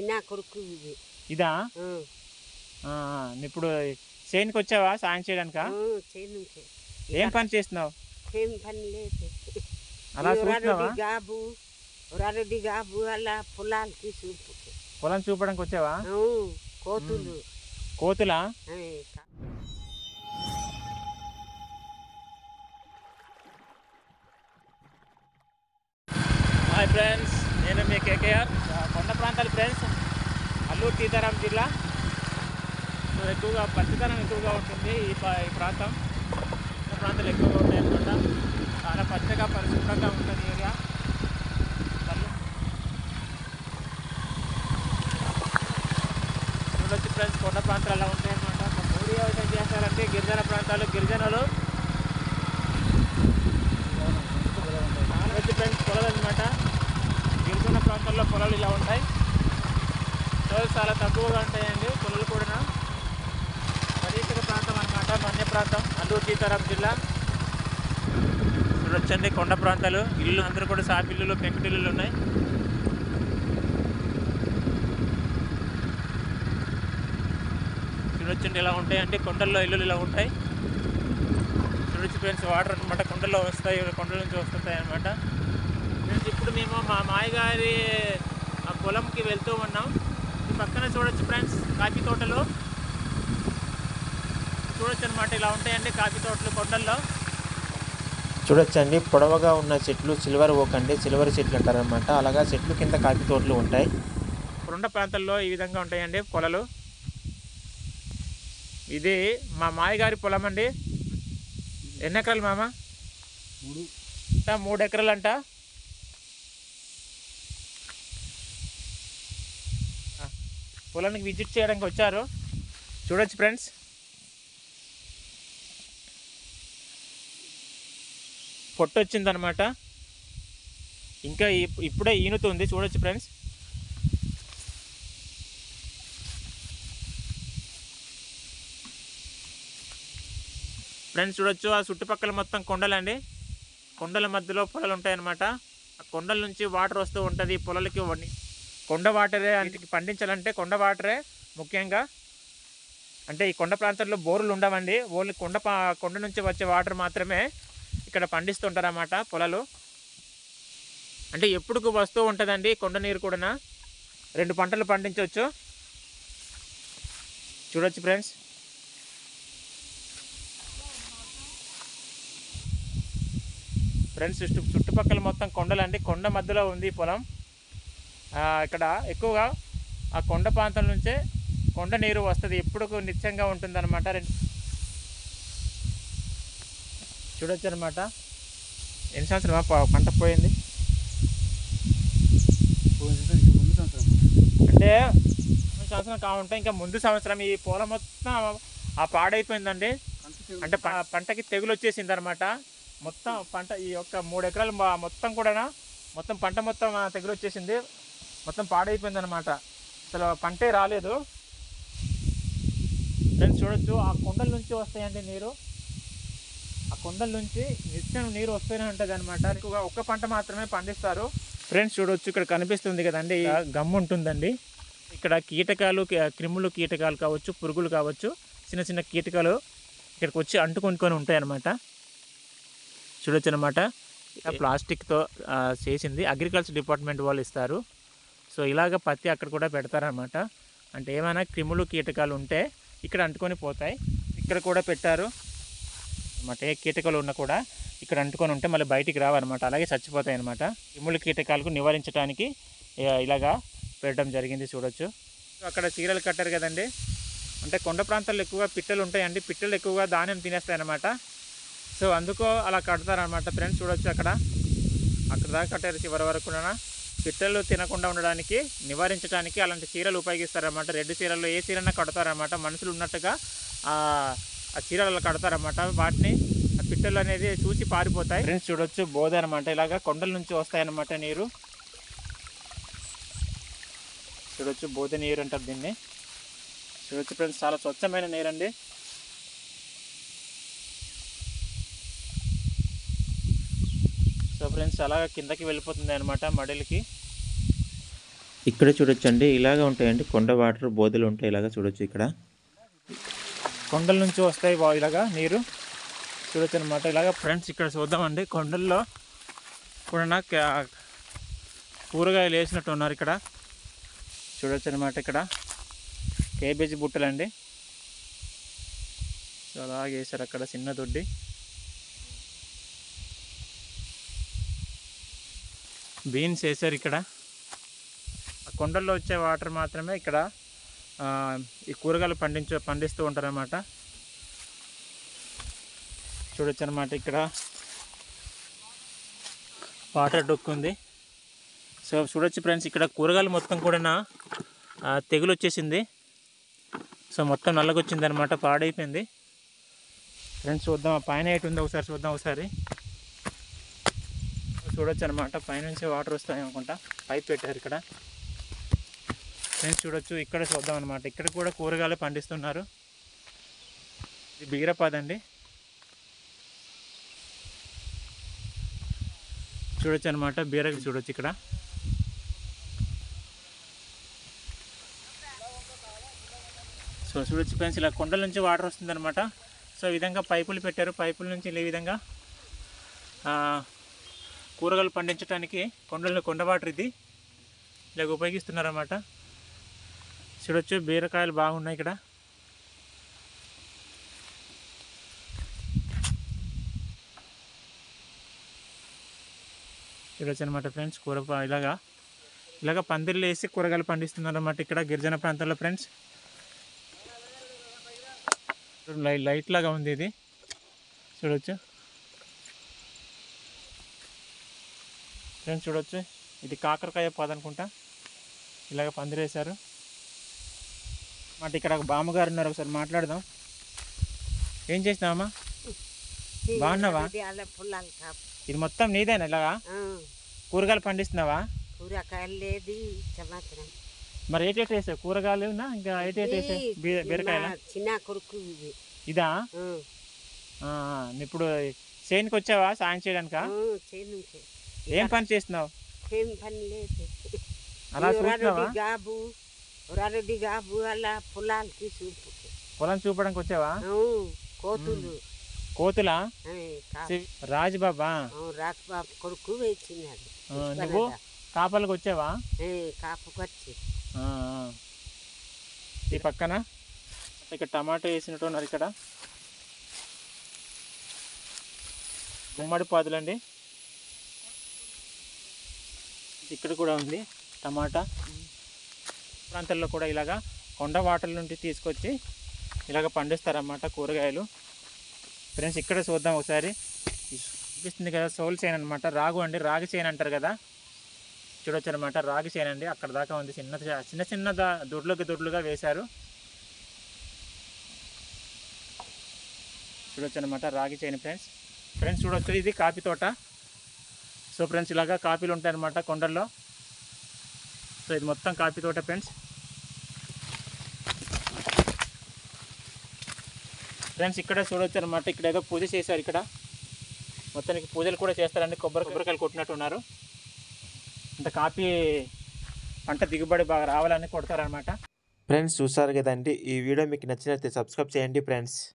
చిన్న కొడుకు ఇది ఇదా ఆ, ఆ, ఆ. ఇప్పుడు చేనుకి వచ్చావా సాయం చేయడానికా ఆ, చేనుకే ఏం పని చేస్తున్నావు ఏం పని లేదు అలా చూస్తున్నావా ఒరారుడి గాబు ఒరారుడి గాబు అలా పొలాలకి చూపు పొలం చూపడానికి వచ్చావా ఆ, కోతులు కోతులా ఆ, హాయ్ ఫ్రెండ్స్ నేను మీ కేకేఆర్ కొండ ప్రాంతాలు ఫ్రెండ్స్ అల్లూరు సీతారాం జిల్లా సో ఎక్కువగా పచ్చదనం ఎక్కువగా ఉంటుంది ఈ ప- ఈ ప్రాంతం కొండ ప్రాంతాలు ఎక్కువగా ఉంటాయి అన్నమాట చాలా పచ్చగా పరిశుభ్రంగా ఉంటుంది ఏరియా పళ్ళు చూడొచ్చు ఫ్రెండ్స్ కొండ ప్రాంతాలు ఎలా ఉంటాయి అన్నమాట మా మోడీ ఏం చేస్తారంటే గిరిజన ప్రాంతాలు గిరిజనులు వచ్చి ఫ్రెండ్స్ పొలాలు అనమాట గిరిజన ప్రాంతాల్లో పొలాలు ఇలా ఉంటాయి పొలాలు చాలా తక్కువగా ఉంటాయండి పొలాలు కూడా పర్యాటక ప్రాంతం అనమాట మన్య ప్రాంతం అల్లూరు సీతారాం జిల్లా చూడొచ్చండి కొండ ప్రాంతాలు ఇల్లు అందరూ కూడా సాపిల్లులు పెంకుటిల్లులు ఉన్నాయి చూడొచ్చండి ఇలా ఉంటాయండి కొండల్లో ఇల్లులు ఇలా ఉంటాయి చూడొచ్చు ఫ్రెండ్స్ వాటర్ అనమాట కొండల్లో వస్తాయి కొండల నుంచి వస్తుంటాయి అనమాట ఫ్రెండ్స్ ఇప్పుడు మేము మా మాయగారి ఆ పొలంకి వెళ్తూ ఉన్నాం ఈ పక్కన చూడొచ్చు ఫ్రెండ్స్ కాఫీ తోటలు చూడొచ్చు అనమాట ఇలా ఉంటాయండి కాఫీ తోటలు కొండల్లో చూడొచ్చండి పొడవుగా ఉన్న చెట్లు సిల్వర్ ఓక్ అండి సిల్వర్ చెట్లు అంటారనమాట అలాగా చెట్లు కింద కాఫీ తోటలు ఉంటాయి కొండ ప్రాంతాల్లో ఈ విధంగా ఉంటాయండి పొలాలు ఇది మా మాయగారి పొలం అండి ఎన్ని ఎకరాలు మామ మూడు అంట మూడు ఎకరాలు అంట ఆ, పొలానికి విజిట్ చేయడానికి వచ్చారు చూడొచ్చు ఫ్రెండ్స్ పొట్టు వచ్చిందనమాట ఇంకా ఇప్- ఇప్పుడే ఈనుతుంది చూడొచ్చు ఫ్రెండ్స్ ఫ్రెండ్స్ చూడొచ్చు ఆ చుట్టుపక్కల మొత్తం కొండలండి కొండల మధ్యలో పొలాలు ఉంటాయన్నమాట ఆ కొండల నుంచి వాటర్ వస్తూ ఉంటుంది పొలాలకి వని కొండ వాటరే వీటికి పండించాలంటే కొండ వాటరే ముఖ్యంగా అంటే ఈ కొండ ప్రాంతాల్లో బోర్లు ఉండవండి ఓన్లీ కొండ పా కొండ నుంచి వచ్చే వాటర్ మాత్రమే ఇక్కడ పండిస్తుంటారన్నమాట పొలాలు అంటే ఎప్పుడుకు వస్తూ ఉంటుందండి కొండ నీరు కూడా రెండు పంటలు పండించవచ్చు చూడొచ్చు ఫ్రెండ్స్ ఫ్రెండ్స్ చుట్టు చుట్టుపక్కల మొత్తం కొండలు అండి కొండ మధ్యలో ఉంది ఈ పొలం ఆ, ఇక్కడ ఎక్కువగా ఆ కొండ ప్రాంతం నుంచే కొండ నీరు వస్తుంది ఎప్పుడు నిత్యంగా ఉంటుంది అనమాట చూడొచ్చు అనమాట ఎన్ని సంవత్సరం పంట పోయింది పోయిన సంవత్సరం ఇంకా ముందు సంవత్సరం అంటే పోయిన సంవత్సరం కావుంటే ఇంకా ముందు సంవత్సరం ఈ పొలం మొత్తం ఆ పాడైపోయిందండి కంటి తెగులు. అంటే ప- పంటకి తెగులు వచ్చేసింది అనమాట మొత్తం పంట ఈ యొక్క మూడు ఎకరాలు మా- మొత్తం కూడా మొత్తం పంట మొత్తం ఆ తెగులు వచ్చేసింది మొత్తం పాడైపోయింది అనమాట అసలు పంటే రాలేదు ఫ్రెండ్స్ చూడొచ్చు ఆ కొండల నుంచి వస్తాయండి నీరు ఆ కొండల నుంచి నిత్యం నీరు వస్తూనే ఉంటుంది అనమాట ఎక్కువగా ఒక్క పంట మాత్రమే పండిస్తారు ఫ్రెండ్స్ చూడొచ్చు ఇక్కడ కనిపిస్తుంది కదండి ఈ గమ్ము ఉంటుందండి ఇక్కడ కీటకాలు కి- క్రిములు కీటకాలు కావచ్చు పురుగులు కావచ్చు చిన్న చిన్న కీటకాలు ఇక్కడికి వచ్చి అంటుకొనుకొని ఉంటాయి అన్నమాట చూడొచ్చు అనమాట ప్లాస్టిక్తో ఆ, చేసింది అగ్రికల్చర్ డిపార్ట్మెంట్ వాళ్ళు ఇస్తారు సో ఇలాగ పత్తి అక్కడ కూడా పెడతారనమాట అంటే ఏమైనా క్రిములు కీటకాలు ఉంటే ఇక్కడ అంటుకొని పోతాయి ఇక్కడ కూడా పెట్టారు అనమాట ఏ కీటకాలు ఉన్నా కూడా ఇక్కడ అంటుకొని ఉంటే మళ్ళీ బయటికి రావన్నమాట అలాగే చచ్చిపోతాయి అనమాట క్రిములు కీటకాలకు నివారించడానికి ఆ, ఇలాగా పెట్టడం జరిగింది చూడొచ్చు అక్కడ చీరలు కట్టారు కదండి అంటే కొండ ప్రాంతాల్లో ఎక్కువగా పిట్టలు ఉంటాయండి పిట్టలు ఎక్కువగా ధాన్యం తినేస్తాయి అన్నమాట సో అందుకో అలా కడతారనమాట ఫ్రెండ్స్ చూడొచ్చు అక్కడ అక్కడ దాకా కట్టారు చివరి వరకు కూడా పిట్టలు తినకుండా ఉండడానికి నివారించడానికి అలాంటి చీరలు ఉపయోగిస్తారన్నమాట రెడ్ చీరలు ఏ చీరన్నా కడతారన్నమాట మనుషులు ఉన్నట్టుగా ఆ ఆ చీరలు అలా కడతారన్నమాట వాటిని ఆ పిట్టలు అనేది చూసి పారిపోతాయి ఫ్రెండ్స్ చూడొచ్చు బోధ అనమాట ఇలాగా కొండల నుంచి వస్తాయన్నమాట నీరు చూడొచ్చు బోధ నీరు అంటారు దీన్ని చూడొచ్చు ఫ్రెండ్స్ చాలా స్వచ్ఛమైన నీరు అండి సో ఫ్రెండ్స్ అలా కిందకి వెళ్ళిపోతుంది అనమాట మడిలకి ఇక్కడ చూడొచ్చండి ఇలాగ ఉంటాయండి కొండ వాటర్ బోధలు ఉంటాయి ఇలాగ చూడొచ్చు ఇక్కడ కొండల నుంచి వస్తాయి వా- ఇలాగా నీరు చూడొచ్చు అనమాట ఇలాగ ఫ్రెండ్స్ ఇక్కడ చూద్దామండి కొండల్లో కూడా కా- కూరగాయలు వేసినట్టు ఉన్నారు ఇక్కడ చూడొచ్చు అనమాట ఇక్కడ కేబేజీ బుట్టలండి సో అలాగే వేసారు అక్కడ చిన్న దొడ్డి బీన్స్ వేసారు ఇక్కడ ఆ కొండల్లో వచ్చే వాటర్ మాత్రమే ఇక్కడ ఆ, ఈ కూరగాయలు పండించ పండిస్తూ ఉంటారన్నమాట చూడొచ్చు అనమాట ఇక్కడ వాటర్ డొక్కు ఉంది సో చూడొచ్చు ఫ్రెండ్స్ ఇక్కడ కూరగాయలు మొత్తం కూడా ఆ, తెగులు వచ్చేసింది సో మొత్తం నల్లగొచ్చింది అనమాట పాడైపోయింది ఫ్రెండ్స్ చూద్దాం ఆ పైన ఎటు ఉందో ఒకసారి చూద్దాం ఒకసారి చూడొచ్చు అనమాట పైనుంచి వాటర్ వస్తాయి అనుకుంటా పైప్ పెట్టారు ఇక్కడ ఫ్రెండ్స్ చూడొచ్చు ఇక్కడ చూద్దాం అనమాట ఇక్కడ కూడా కూరగాయలు పండిస్తున్నారు ఇది బీరపాద అండి చూడొచ్చు అనమాట బీర చూడొచ్చు ఇక్కడ సో చూడొచ్చు ఫ్రెండ్స్ ఇలా కొండల నుంచి వాటర్ వస్తుంది అనమాట సో ఈ విధంగా పైపులు పెట్టారు పైపుల నుంచి ఈ విధంగా ఆ, కూరగాయలు పండించడానికి కొండల కొండ వాటర్ ఇది ఇలాగ ఉపయోగిస్తున్నారన్నమాట చూడొచ్చు బీరకాయలు బాగున్నాయి ఇక్కడ చూడొచ్చు అనమాట ఫ్రెండ్స్ కూర ప- ఇలాగా ఇలాగ పందిర్లు వేసి కూరగాయలు పండిస్తున్నారు అన్నమాట ఇక్కడ గిరిజన ప్రాంతాల్లో ఫ్రెండ్స్ లై లైట్ లాగా ఉంది ఇది చూడొచ్చు ఫ్రెండ్స్ చూడొచ్చు ఇది కాకరకాయ పాద అనుకుంటా ఇలాగ పందిరేశారు మాట ఇక్కడ ఒక బామ్మగారు ఉన్నారు ఒకసారి మాట్లాడదాం ఏం చేసినావమ్మా బాగున్నావా? అలా పొలాలు కాపు ఇది మొత్తం నీదేనా ఇలాగా ఆ, కూరగాయలు పండిస్తున్నావా కూరగాయలు లేదు సంవత్సరం మరి ఏటేటి వేసావు కూరగాయలు ఇంకా ఏటేటి వేసావు బీ- బీరకాయల మా చిన్న కొడుకు ఇది ఇదా ఆ, ఆ, ఆ. ఇప్పుడు చేనుకి వచ్చావా సాయం చేయడానికా ఆ, చేను చే- ఏం పని చేస్తున్నావు ఏం పని లేదు అలా చూస్తున్నావా గాబు ఒరారెడ్డి గాబు అలా పొలాలకి చూపు పొలం చూపడానికి వచ్చావా ఆ, కోతులు కోతులా ఆ, కా- సి- రాజుబాబా ఆ, రాజబాబు కొడుకు వేసినాడు ఆ, నువ్వు కాపలకు వచ్చావా కాపుకొచ్చి ఆ, ఆ. ఈ పక్కన ఇక్కడ టమాటో వేసినట్టు ఉన్నారు ఇక్కడ గుమ్మడి పాదులండి ఇక్కడ కూడా ఉంది టమాటా ప్రాంతాల్లో కూడా ఇలాగా కొండ వాటర్ నుండి తీసుకొచ్చి ఇలాగ పండిస్తారన్నమాట కూరగాయలు ఫ్రెండ్స్ ఇక్కడ చూద్దాం ఒకసారి చూపిస్తుంది కదా సోల్ చేను అనమాట రాగు అండి రాగి చేను అంటారు కదా చూడొచ్చు అనమాట రాగి చేను అండి అక్కడ దాకా ఉంది చిన్న చిన్న చిన్న దా- దొడ్లుగా దొడ్లుగా వేశారు చూడొచ్చు అనమాట రాగి చేను ఫ్రెండ్స్ ఫ్రెండ్స్ చూడొచ్చు ఇది కాఫీ తోట సో ఫ్రెండ్స్ ఇలాగా కాఫీలు ఉంటాయి అనమాట కొండల్లో సో ఇది మొత్తం కాఫీ తోట ఫ్రెండ్స్ ఫ్రెండ్స్ ఇక్కడ చూడొచ్చు అనమాట ఇక్కడ ఏదో పూజ చేశారు ఇక్కడ మొత్తానికి పూజలు కూడా చేస్తారండి కొబ్బరి కొబ్బరికాయలు కొట్టినట్టు ఉన్నారు ఇంత కాఫీ పంట దిగుబడి బాగా రావాలని కొడతారనమాట ఫ్రెండ్స్ చూసారు కదండి ఈ వీడియో మీకు నచ్చినట్లయితే సబ్స్క్రైబ్ చేయండి ఫ్రెండ్స్